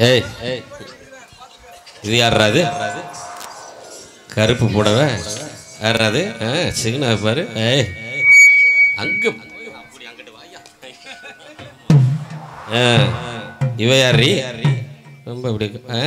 ஏய் இது யார்றாது கருப்பு புடவை யார்றாது ஆ சிக்னா பாரு ஏய் அங்க ஆ இவ யாரி ரொம்ப இப்படி ஆ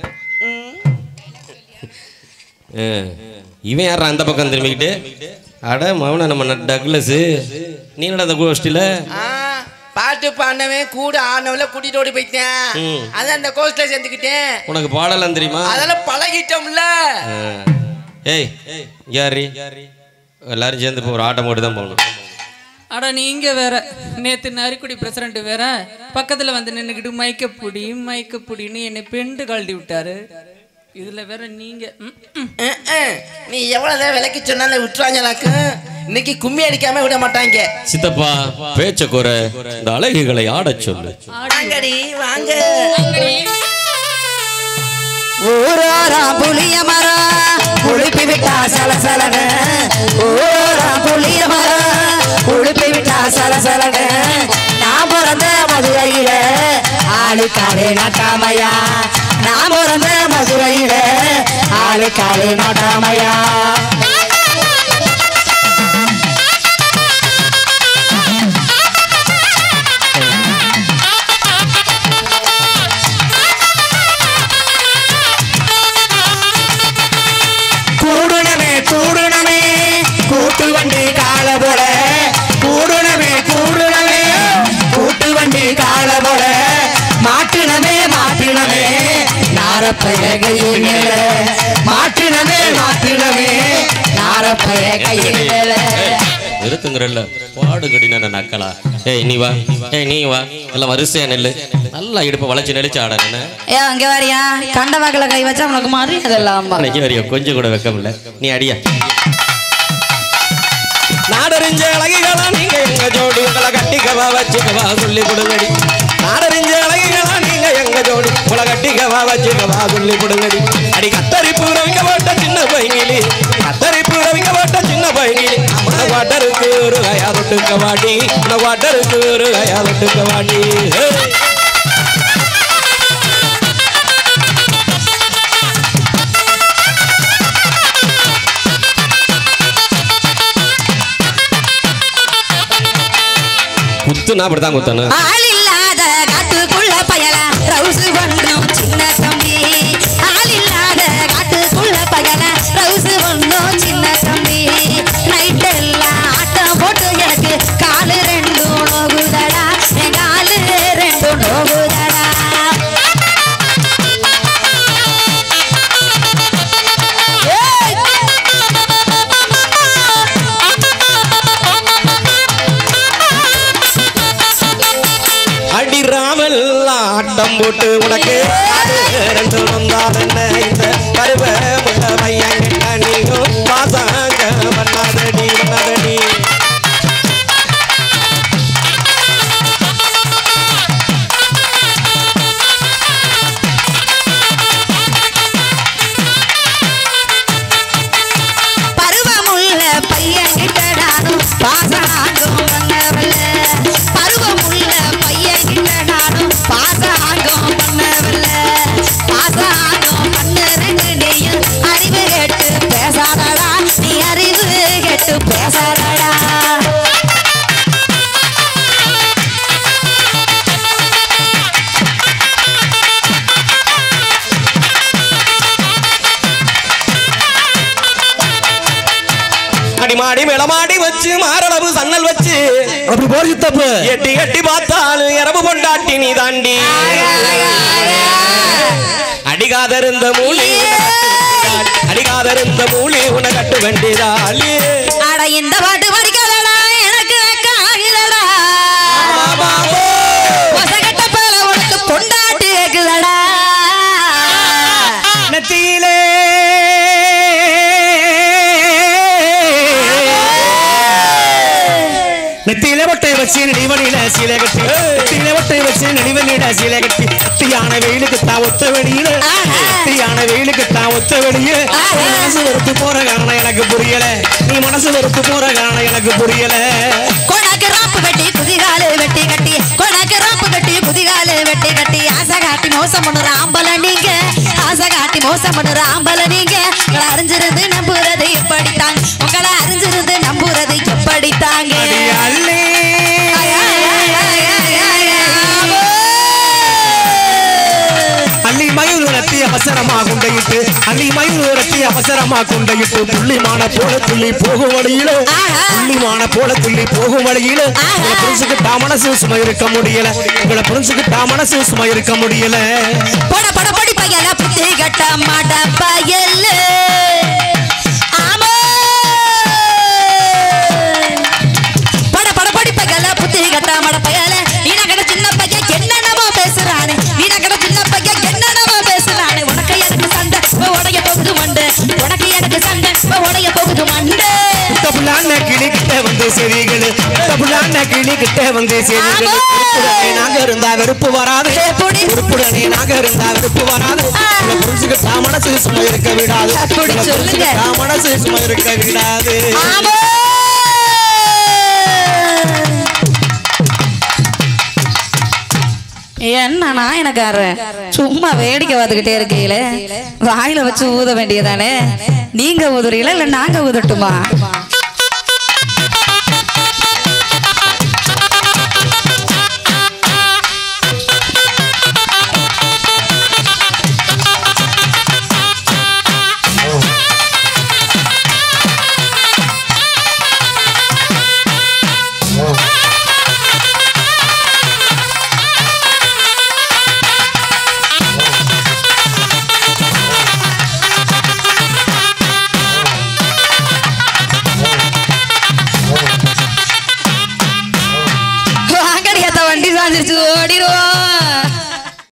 ஆ. இவன் யாரா அந்த பக்கம் திரும்பிக்கிட்டு அட மவன நம்ம டக்லஸ் நீ என்னடா அந்த கோஷ்டியில் ஆ, பாட்டு பாடினவன் கூட ஆனவள கூட்டிட்டு ஓடி போயிட்டேன் ம். அதான் அந்த கோஸ்ட்ல சேர்ந்துக்கிட்டேன் உனக்கு பாடலாம் தெரியுமா அதெல்லாம் பழகிட்டோம்ல ஆ. ஏய் யாரி எல்லாரும் சேர்ந்து இப்போ ஒரு ஆட்டம் போட்டு தான் போகணும் அட நீங்க வேற நேத்து நரிக்குடி பிரசிடண்ட் வேற பக்கத்துல வந்து நின்னுக்கிட்டு மைக்க புடி மைக்க புடின்னு என்னை பெண்டு கழட்டி விட்டாரு இதுல வேற நீங்க ம், ம். அஹ், அஹ். நீ எவ்வளவுதான் விலைக்கு சொன்னாலும் விட்டுறாங்களாக்கு இன்னைக்கு கும்மி அடிக்காம விட மாட்டாங்க சித்தப்பா பேச்ச குறை இந்த அழகுகளை ஆடச் சொல்லு வாங்கடி வாங்க ஊரோரா புளிய மரம் உழுப்பி விட்டா சலசலன ஊரோரா புளிய மரம் உழுப்பி விட்டா சலசலன நான் பிறந்த மதுரையில ஆளு காலே நாட்டாமையா நான் பிறந்த மதுரையில ஆளு காலே நாட்டாமையா கூடுனமே கூடுனமே கூட்டு வண்டி கால போல கூடுனமே கூடுனமே கூட்டு வண்டி கால போல மாட்டினமே மாட்டினமே நாரப்பைய கையில் மேல மாட்டினமே மாட்டினமே நாரப்பைய கையில் மேல நிறுத்துங்கிறல்ல பாடு கடின நக்கலா ஏய் நீ வா ஏய் நீ வா எல்லாம் வரிசையா நெல்லு நல்லா இடுப்பை வளைச்சு நெளிச்சு ஆட என்ன ஏ அங்க வரியா கண்ட வாக்குல கை வச்சா உனக்கு மரியாதை இல்லாம அன்னைக்கு வரையும் கொஞ்சம் கூட வெக்கம் இல்ல நீ அடியா நாடறிஞ்ச அழகிகளா நீங்க எங்க ஜோடி உங்களை கட்டிக்கவா வச்சுக்கவா சொல்லி கொடுங்கடி நாடறிஞ்ச அழகிகளா நீங்க எங்க ஜோடி உங்களை கட்டிக்கவா வச்சுக்கவா சொல்லி கொடுங்கடி அடி கத்தரிப்பு ரவிக்க போட்ட சின்ன பைங்கிலி கத்தரிப்பு ரவிக்க போட்ட சின்ன பைங்கிலி உனக்கு வாட்டருக்கு ஒரு கயா தொட்டுக்க வாடி உனக்கு வாட்டருக்கு ஒரு கயா தொட்டுக்க வாடி ஹே. குத்துனா அப்படிதான் குத்தணும் ஆள் இல்லாத காட்டுக்குள்ள பயல ரவுசு பண்ணும் சின்ன தம்பி ஆள் இல்லாத காட்டுக்குள்ள பயல ரவுசு பண்ணும் சின்ன தம்பி நைட் எல்லாம் ஆட்டம் போட்டு எனக்கு காலு ரெண்டும் நோகுதடா என் காலு ரெண்டும் நோகுதடா அடி ராமல் ஆட்டம் போட்டு உனக்கு அது ரெண்டு வந்தால் என்ன இந்த பருவ முள்ள மையன் கிட்ட நீயும் பாசாங்க பண்ணாதடி பண்ணாதடி பருவமுள்ள பையன் கிட்ட நானும் பாசாங்கம் பண்ணவல்ல பருவமுள்ள பையன் கிட்ட நானும் பாசாங்கம் பண்ணவல்ல பாசாங்கம் பண்ணுறேன்னு நீயும் அறிவு கெட்டு பேசாதடா நீ அறிவு கெட்டு பேசாதடா அடி மாடி மேளமாடி வச்சு மாரளவு சன்னல் வச்சு அப்படி போறது தப்பு எட்டி எட்டி பார்த்தாலும் இரவு கொண்டாட்டி நீ தாண்டி அடிகாதருந்த மூலி அடிகாதருந்த மூலி உன கட்டு வேண்டியதாலே அட இந்த பாட்டு படிக்கலடா எனக்கு காகிதடா ஒசகட்ட போல உனக்கு பொண்டாட்டி கேக்குதடா நெத்தியிலே நெத்தியில ஒட்டை வச்சு நடிவனில சீலை கட்டி நெத்தியில ஒட்டை வச்சு நடிவனில சீலை கட்டி அத்தியான வெயிலுக்கு தான் ஒத்த வெளியில அத்தியான வெயிலுக்கு தான் ஒத்த வெளியில நீ மனசு வெறுத்து போற காரணம் எனக்கு புரியல நீ மனசு வெறுத்து போற காரணம் எனக்கு புரியல கொனக்கு ராப்பு வெட்டி குதிகாலு வெட்டி கட்டி கொனக்கு ராப்பு வெட்டி குதிகாலு வெட்டி கட்டி ஆசை காட்டி மோசம் பண்ணுற ஆம்பல நீங்க ஆசை காட்டி மோசம் பண்ணுற ஆம்பல நீங்க உங்களை அறிஞ்சிருந்து நம்புறது எப்படித்தாங்க உங்களை அறிஞ்சிருந்து நம்புறது எப்படித்தாங்க அள்ளி அள்ளி மயூர் ரத்தி அவசரமா கொண்டையிட்டு அள்ளி மயூர் ரத்தி அவசரமா கொண்டையிட்டு புள்ளிமான போல துள்ளி போகும் வழியில ஆஹா. புள்ளிமான போல துள்ளி போகும் வழியில உங்களை புரிஞ்சுக்கிட்டா மனசு சும்மா இருக்க முடியல உங்களை புரிஞ்சுக்கிட்டா மனசு சும்மா இருக்க முடியல பட பட படி பையல புத்தி கட்ட மாட்ட பயல ஆமா பட பட படி பையல புத்தி கட்ட மாட்ட பயல வீணக்கட சின்ன பையன் என்னென்னமோ பேசுறானே வீணக்கட சின்ன பையன் என்னென்னமோ பேசுறானே உனக்கு எனக்கு சண்டை உன் உடைய போகுது மண்டு உனக்கு எனக்கு சண்டை உன் உடைய போகுது மண்டு புல்லான கிளி கிட்ட வந்து செவிகள் புல்லான கிளி கிட்ட வந்து செவிகள் ஆமா. உருப்புடனே நாங்க இருந்தா வெறுப்பு வராது எப்படி? உருப்புடனே நாங்க இருந்தா வெறுப்பு வராது ஆ. உங்களை புரிஞ்சுக்கிட்டா மனசு சும்மா இருக்க விடாது அப்படி உங்களை சொல்லுங்க. புரிஞ்சுக்கிட்டா மனசு சும்மா இருக்க விடாது ஆமா என்னண்ணா எனக்காரு சும்மா வேடிக்கை பார்த்துக்கிட்டே இருக்கீங்களே வாயில வச்சு ஊத வேண்டியதானே நீங்க ஊதுறீங்களா இல்ல நாங்க ஊதட்டுமா வாங்கடி அத்த வண்டி சாஞ்சிருச்சு ஓடிடுவோம்